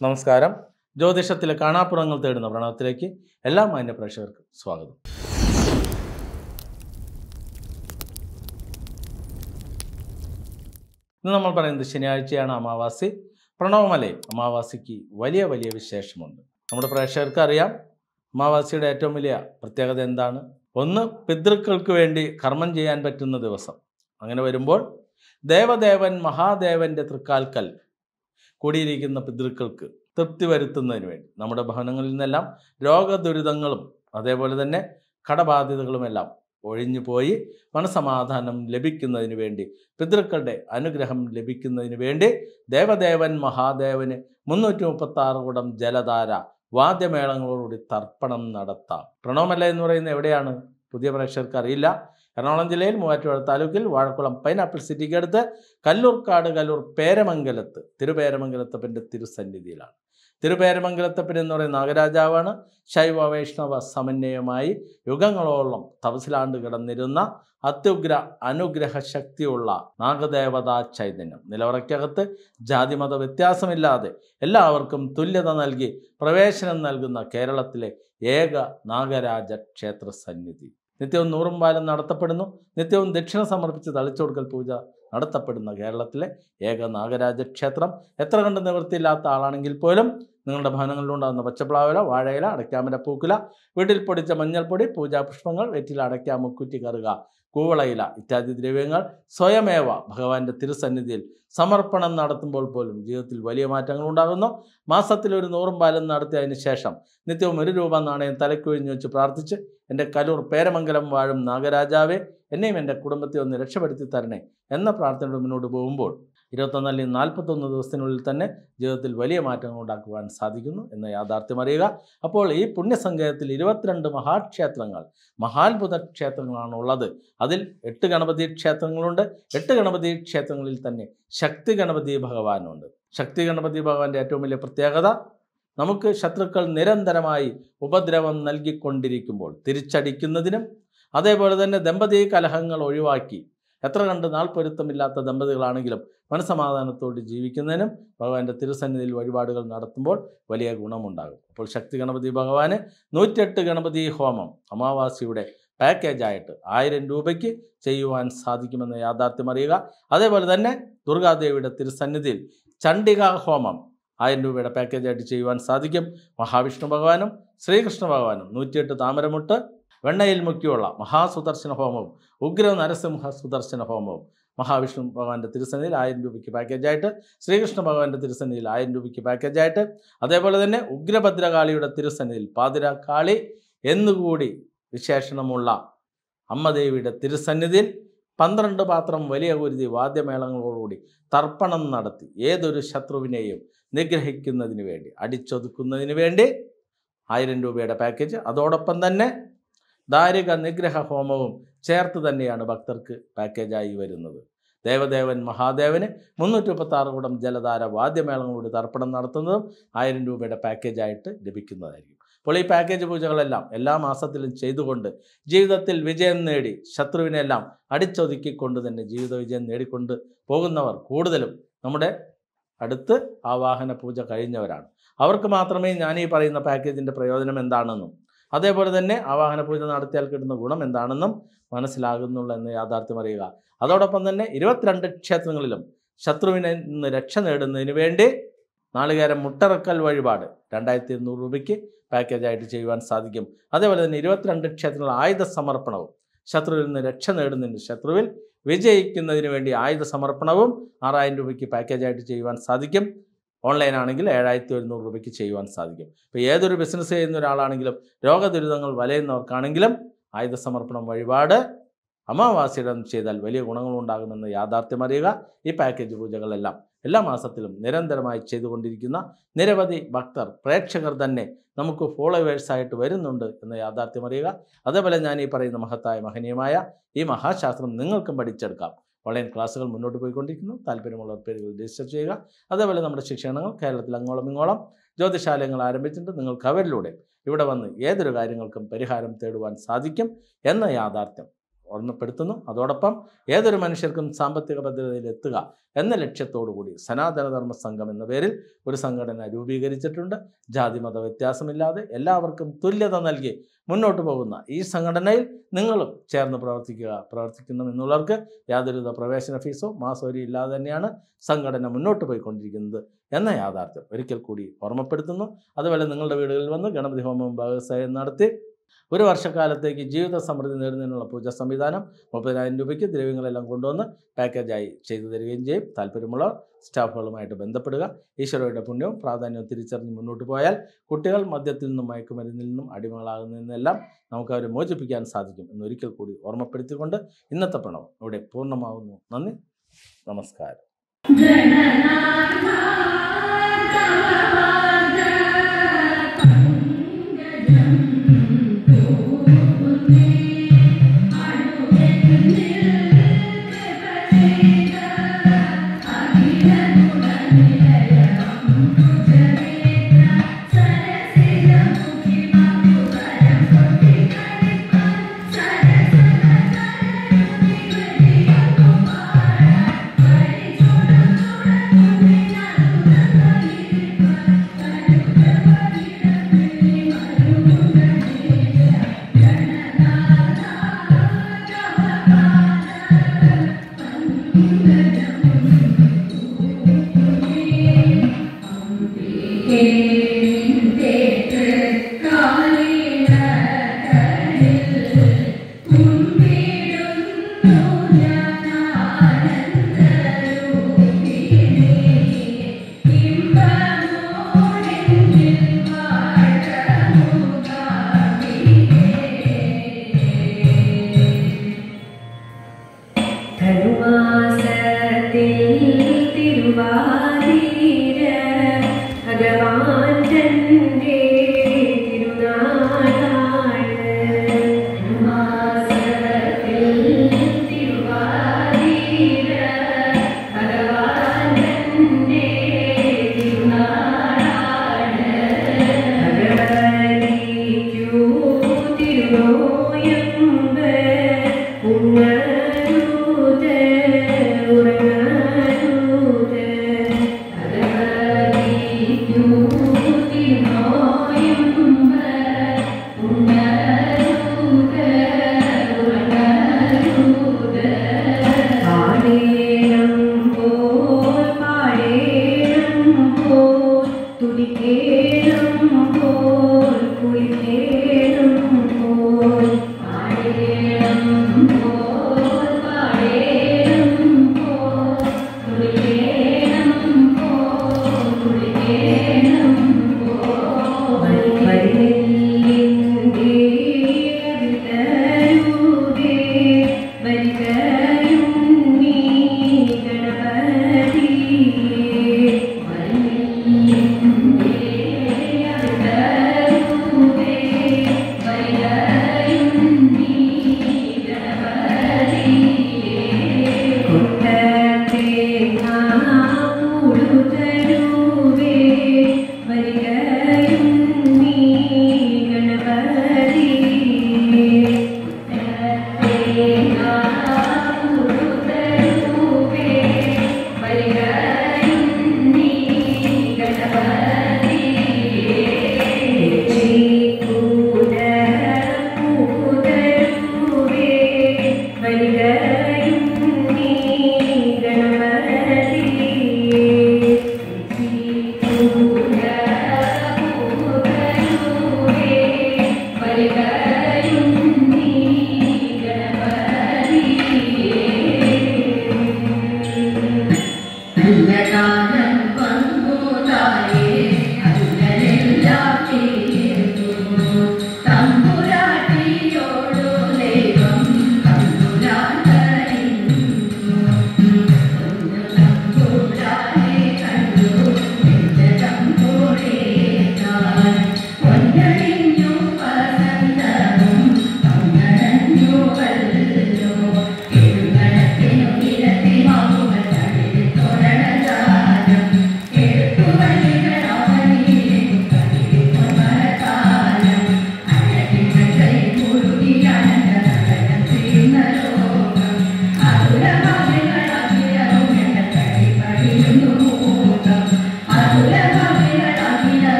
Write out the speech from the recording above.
നമസ്കാരം ജ്യോതിഷത്തിലെ കാണാപ്പുറങ്ങൾ തേടുന്ന പ്രണവത്തിലേക്ക് എല്ലാ മാന്യ പ്രേക്ഷകർക്കും സ്വാഗതം ഇന്ന് നമ്മൾ പറയുന്നത് ശനിയാഴ്ചയാണ് അമാവാസി പ്രണവമലയും അമാവാസിക്ക് വലിയ വലിയ വിശേഷമുണ്ട് നമ്മുടെ പ്രേക്ഷകർക്ക് അറിയാം അമാവാസിയുടെ ഏറ്റവും വലിയ പ്രത്യേകത എന്താണ് ഒന്ന് പിതൃക്കൾക്ക് വേണ്ടി കർമ്മം ചെയ്യാൻ പറ്റുന്ന ദിവസം അങ്ങനെ വരുമ്പോൾ ദേവദേവൻ മഹാദേവന്റെ തൃക്കാൽക്കൽ കൂടിയിരിക്കുന്ന പിതൃക്കൾക്ക് തൃപ്തി വരുത്തുന്നതിന് വേണ്ടി നമ്മുടെ ഭവനങ്ങളിൽ നിന്നെല്ലാം രോഗദുരിതങ്ങളും അതേപോലെ തന്നെ കടബാധ്യതകളുമെല്ലാം ഒഴിഞ്ഞു പോയി മനസമാധാനം ലഭിക്കുന്നതിന് വേണ്ടി പിതൃക്കളുടെ അനുഗ്രഹം ലഭിക്കുന്നതിന് വേണ്ടി ദേവദേവൻ മഹാദേവന് മുന്നൂറ്റി മുപ്പത്തി ആറ് കുടം ജലധാര വാദ്യമേളങ്ങളോടുകൂടി തർപ്പണം നടത്താം പ്രണവമല്ല എന്ന് പറയുന്നത് എവിടെയാണ് പുതിയ പ്രേക്ഷകർക്ക് അറിയില്ല എറണാകുളം ജില്ലയിൽ മൂവാറ്റുപുഴ താലൂക്കിൽ വാഴക്കുളം പൈനാപ്പിൾ സിറ്റിക്ക് അടുത്ത് കല്ലൂർക്കാട് കല്ലൂർ പേരമംഗലത്ത് തിരുപേരമംഗലത്തപ്പൻ്റെ തിരുസന്നിധിയിലാണ് തിരുപേരമംഗലത്തപ്പൻ എന്ന് പറയുന്ന നാഗരാജാവാണ് ശൈവ വൈഷ്ണവ സമന്വയമായി യുഗങ്ങളോളം തപസിലാണ്ട് കിടന്നിരുന്ന അത്യുഗ്ര അനുഗ്രഹ ശക്തിയുള്ള നാഗദേവതാ ചൈതന്യം നിലവറയ്ക്കകത്ത് ജാതിമത വ്യത്യാസമില്ലാതെ എല്ലാവർക്കും തുല്യത നൽകി പ്രവേശനം നൽകുന്ന കേരളത്തിലെ ഏക നാഗരാജ ക്ഷേത്ര സന്നിധി നിത്യവും നൂറും പാലം നടത്തപ്പെടുന്നു നിത്യവും ദക്ഷിണ സമർപ്പിച്ച് തളിച്ചുകൊടുക്കൽ പൂജ നടത്തപ്പെടുന്ന കേരളത്തിലെ ഏക നാഗരാജ ക്ഷേത്രം എത്ര കണ്ട് നിവൃത്തിയില്ലാത്ത ആളാണെങ്കിൽ പോലും നിങ്ങളുടെ ഭവനങ്ങളിലുണ്ടാകുന്ന പച്ചപ്ലാവില വാഴയില അടയ്ക്കാമര പൂക്കുല വീട്ടിൽ പൊടിച്ച മഞ്ഞൾപ്പൊടി പൂജാപുഷ്പങ്ങൾ വെറ്റില അടയ്ക്ക മുക്കുറ്റി കറുക കൂവളയില ഇത്യാദി ദ്രവ്യങ്ങൾ സ്വയമേവ ഭഗവാന്റെ തിരുസന്നിധിയിൽ സമർപ്പണം നടത്തുമ്പോൾ പോലും ജീവിതത്തിൽ വലിയ മാറ്റങ്ങൾ ഉണ്ടാകുന്നു മാസത്തിൽ ഒരു നൂറും പാലം നടത്തിയതിന് ശേഷം നിത്യവും ഒരു രൂപ നാണയം തലക്കൊഴിഞ്ഞു വെച്ച് പ്രാർത്ഥിച്ച് എൻ്റെ കലൂർ പേരമംഗലം വാഴും നാഗരാജാവെ എന്നെയും എൻ്റെ കുടുംബത്തെ ഒന്ന് രക്ഷപ്പെടുത്തി തരണേ എന്ന പ്രാർത്ഥനയുടെ മുന്നോട്ട് പോകുമ്പോൾ ഇരുപത്തൊന്ന് അല്ലെങ്കിൽ നാൽപ്പത്തൊന്ന് ദിവസത്തിനുള്ളിൽ തന്നെ ജീവിതത്തിൽ വലിയ മാറ്റങ്ങൾ ഉണ്ടാക്കുവാൻ സാധിക്കുന്നു എന്ന യാഥാർത്ഥ്യം അറിയുക അപ്പോൾ ഈ പുണ്യസങ്കേതത്തിൽ ഇരുപത്തിരണ്ട് മഹാക്ഷേത്രങ്ങൾ മഹാത്ഭുത ക്ഷേത്രങ്ങളാണ് ഉള്ളത് അതിൽ എട്ട് ഗണപതി ക്ഷേത്രങ്ങളുണ്ട് എട്ട് ഗണപതി ക്ഷേത്രങ്ങളിൽ തന്നെ ശക്തി ഗണപതി ഭഗവാനുണ്ട് ശക്തി ഗണപതി ഭഗവാന്റെ ഏറ്റവും വലിയ പ്രത്യേകത നമുക്ക് ശത്രുക്കൾ നിരന്തരമായി ഉപദ്രവം നൽകിക്കൊണ്ടിരിക്കുമ്പോൾ തിരിച്ചടിക്കുന്നതിനും അതേപോലെ തന്നെ ദമ്പതി കലഹങ്ങൾ ഒഴിവാക്കി എത്ര കണ്ട് നാൾ പൊരുത്തമില്ലാത്ത ദമ്പതികളാണെങ്കിലും മനസമാധാനത്തോട് ജീവിക്കുന്നതിനും ഭഗവാന്റെ തിരുസന്നിധിയിൽ വഴിപാടുകൾ നടത്തുമ്പോൾ വലിയ ഗുണമുണ്ടാകും അപ്പോൾ ശക്തി ഗണപതി ഭഗവാന് നൂറ്റെട്ട് ഗണപതി ഹോമം അമാവാസിയുടെ പാക്കേജായിട്ട് ആയിരം രൂപയ്ക്ക് ചെയ്യുവാൻ സാധിക്കുമെന്ന യാഥാർത്ഥ്യം അറിയുക അതേപോലെ തന്നെ ദുർഗാദേവിയുടെ തിരുസന്നിധിയിൽ ചണ്ഡിക ഹോമം ആയിരം രൂപയുടെ പാക്കേജായിട്ട് ചെയ്യുവാൻ സാധിക്കും മഹാവിഷ്ണു ഭഗവാനും ശ്രീകൃഷ്ണ ഭഗവാനും നൂറ്റിയെട്ട് താമരമുട്ട് വെണ്ണയിൽ മുക്കിയുള്ള മഹാസുദർശന ഹോമവും ഉഗ്ര നരസിംഹ സുദർശന ഹോമവും മഹാവിഷ്ണു ഭഗവാന്റെ തിരുസന്നിധിയിൽ ആയിരം രൂപയ്ക്ക് പാക്കേജായിട്ട് ശ്രീകൃഷ്ണ ഭഗവാന്റെ തിരുസന്നിധിയിൽ ആയിരം രൂപയ്ക്ക് പാക്കേജായിട്ട് അതേപോലെ തന്നെ ഉഗ്രഭദ്രകാളിയുടെ തിരുസന്നിധിയിൽ പാതിരാക്കാളി എന്നുകൂടി വിശേഷണമുള്ള അമ്മദേവിയുടെ തിരുസന്നിധിയിൽ പന്ത്രണ്ട് പാത്രം വലിയ കുരുതി വാദ്യമേളങ്ങളോടുകൂടി തർപ്പണം നടത്തി ഏതൊരു ശത്രുവിനെയും നിഗ്രഹിക്കുന്നതിന് വേണ്ടി അടിച്ചൊതുക്കുന്നതിന് വേണ്ടി ആയിരം രൂപയുടെ പാക്കേജ് അതോടൊപ്പം തന്നെ ദാരിക നിഗ്രഹ ഹോമവും ചേർത്ത് തന്നെയാണ് ഭക്തർക്ക് പാക്കേജായി വരുന്നത് ദേവദേവൻ മഹാദേവന് മുന്നൂറ്റി മുപ്പത്തി ആറ് കൂടം ജലധാര വാദ്യമേളങ്ങളോട് തർപ്പണം നടത്തുന്നതും ആയിരം രൂപയുടെ പാക്കേജായിട്ട് ലഭിക്കുന്നതായിരിക്കും അപ്പോൾ ഈ പാക്കേജ് പൂജകളെല്ലാം എല്ലാ മാസത്തിലും ചെയ്തുകൊണ്ട് ജീവിതത്തിൽ വിജയം നേടി ശത്രുവിനെല്ലാം അടിച്ചൊതുക്കിക്കൊണ്ട് തന്നെ ജീവിത വിജയം നേടിക്കൊണ്ട് പോകുന്നവർ കൂടുതലും നമ്മുടെ അടുത്ത് ആവാഹന പൂജ കഴിഞ്ഞവരാണ് അവർക്ക് മാത്രമേ ഞാൻ ഈ പറയുന്ന പാക്കേജിൻ്റെ പ്രയോജനം എന്താണെന്നും അതേപോലെ തന്നെ ആവാഹന പൂജ നടത്തിയാൽ കിട്ടുന്ന ഗുണം എന്താണെന്നും മനസ്സിലാകുന്നുള്ളൂ എന്ന് യാഥാർത്ഥ്യം അറിയുക അതോടൊപ്പം തന്നെ ഇരുപത്തിരണ്ട് ക്ഷേത്രങ്ങളിലും ശത്രുവിനെ നിന്ന് രക്ഷ നേടുന്നതിന് വേണ്ടി നാളികേരം മുട്ടറക്കൽ വഴിപാട് രണ്ടായിരത്തി ഇരുന്നൂറ് രൂപയ്ക്ക് പാക്കേജായിട്ട് ചെയ്യുവാൻ സാധിക്കും അതേപോലെ തന്നെ ഇരുപത്തിരണ്ട് ക്ഷേത്രങ്ങൾ ആയുധ സമർപ്പണവും ശത്രുവിൽ നിന്ന് രക്ഷ നേടുന്നതിന് ശത്രുവിൽ വിജയിക്കുന്നതിന് വേണ്ടി ആയുധ സമർപ്പണവും ആറായിരം രൂപയ്ക്ക് പാക്കേജായിട്ട് ചെയ്യുവാൻ സാധിക്കും ഓൺലൈൻ ആണെങ്കിൽ ഏഴായിരത്തി ഒരുന്നൂറ് രൂപയ്ക്ക് ചെയ്യുവാൻ സാധിക്കും ഇപ്പോൾ ഏതൊരു ബിസിനസ് ചെയ്യുന്ന ഒരാളാണെങ്കിലും രോഗദുരിതങ്ങൾ വലയുന്നവർക്കാണെങ്കിലും ആയുധ സമർപ്പണം വഴിപാട് അമാവാസിയുടെ അന്ന് ചെയ്താൽ വലിയ ഗുണങ്ങളുണ്ടാകുമെന്ന് യാഥാർത്ഥ്യം അറിയുക ഈ പാക്കേജ് പൂജകളെല്ലാം എല്ലാ മാസത്തിലും നിരന്തരമായി ചെയ്തുകൊണ്ടിരിക്കുന്ന നിരവധി ഭക്തർ പ്രേക്ഷകർ തന്നെ നമുക്ക് ഫോളോവേഴ്സായിട്ട് വരുന്നുണ്ട് എന്ന യാഥാർത്ഥ്യം അറിയുക അതേപോലെ ഞാൻ ഈ പറയുന്ന മഹത്തായ മഹനീയമായ ഈ മഹാശാസ്ത്രം നിങ്ങൾക്കും പഠിച്ചെടുക്കാം ഓൺലൈൻ ക്ലാസ്സുകൾ മുന്നോട്ട് പോയിക്കൊണ്ടിരിക്കുന്നു താല്പര്യമുള്ളവർ പേരുകൾ രജിസ്റ്റർ ചെയ്യുക അതേപോലെ നമ്മുടെ ശിക്ഷണങ്ങൾ കേരളത്തിൽ അങ്ങോളം ഇങ്ങോളം ജ്യോതിശാലയങ്ങൾ ആരംഭിച്ചിട്ടുണ്ട് നിങ്ങൾക്ക് അവരിലൂടെ ഇവിടെ വന്ന് ഏതൊരു കാര്യങ്ങൾക്കും പരിഹാരം തേടുവാൻ സാധിക്കും എന്ന യാഥാർത്ഥ്യം ഓർമ്മപ്പെടുത്തുന്നു അതോടൊപ്പം ഏതൊരു മനുഷ്യർക്കും സാമ്പത്തിക ഭദ്രതയിൽ എത്തുക എന്ന ലക്ഷ്യത്തോടു കൂടി സനാതനധർമ്മ സംഘം എന്ന പേരിൽ ഒരു സംഘടന രൂപീകരിച്ചിട്ടുണ്ട് ജാതി മത വ്യത്യാസമില്ലാതെ എല്ലാവർക്കും തുല്യത നൽകി മുന്നോട്ട് പോകുന്ന ഈ സംഘടനയിൽ നിങ്ങളും ചേർന്ന് പ്രവർത്തിക്കുക പ്രവർത്തിക്കണം എന്നുള്ളവർക്ക് യാതൊരുവിധ പ്രവേശന ഫീസോ മാസോരി ഇല്ലാതെ തന്നെയാണ് സംഘടന മുന്നോട്ട് പോയിക്കൊണ്ടിരിക്കുന്നത് എന്ന യാഥാർത്ഥ്യം ഒരിക്കൽ കൂടി ഓർമ്മപ്പെടുത്തുന്നു അതുപോലെ നിങ്ങളുടെ വീടുകളിൽ വന്ന് ഗണപതി ഹോമവും ഭാഗസഹായം നടത്തി ഒരു വർഷക്കാലത്തേക്ക് ജീവിത സമൃദ്ധി നേടുന്നതിനുള്ള പൂജ സംവിധാനം മുപ്പതിനായിരം രൂപയ്ക്ക് ദ്രവ്യങ്ങളെല്ലാം കൊണ്ടുവന്ന് പാക്കേജായി ചെയ്തു തരികയും ചെയ്യും താല്പര്യമുള്ളവർ സ്റ്റാഫുകളുമായിട്ട് ബന്ധപ്പെടുക ഈശ്വരയുടെ പുണ്യവും പ്രാധാന്യവും തിരിച്ചറിഞ്ഞ് മുന്നോട്ട് പോയാൽ കുട്ടികൾ മദ്യത്തിൽ നിന്നും മയക്കുമരുന്നിൽ നിന്നും അടിമകളാകുന്നതിൽ നിന്നെല്ലാം നമുക്ക് അവരെ മോചിപ്പിക്കാൻ സാധിക്കും എന്ന് ഒരിക്കൽ കൂടി ഓർമ്മപ്പെടുത്തിക്കൊണ്ട് ഇന്നത്തെ പ്രണവം ഇവിടെ പൂർണ്ണമാകുന്നു നന്ദി നമസ്കാരം ധനുമാസത്തിൽ തിരുവാതിര ഭഗവാൻ തന്റെ തിരുനാളാണ് ധനുമാസത്തിൽ തിരുവാതിര ഭഗവാൻ തന്റെ തിരുനാളാണ് ഭഗവതിക്കു തിരുനോയമ്പ് ഉണരൂത് ഉറങ്ങരൂത് ഭഗവതിക്കു തിരുനോയമ്പ് ഉണരൂത് ഉറങ്ങരൂത് പാടേണം പോൽ പാടേണം പോൽ തുടിക്കേ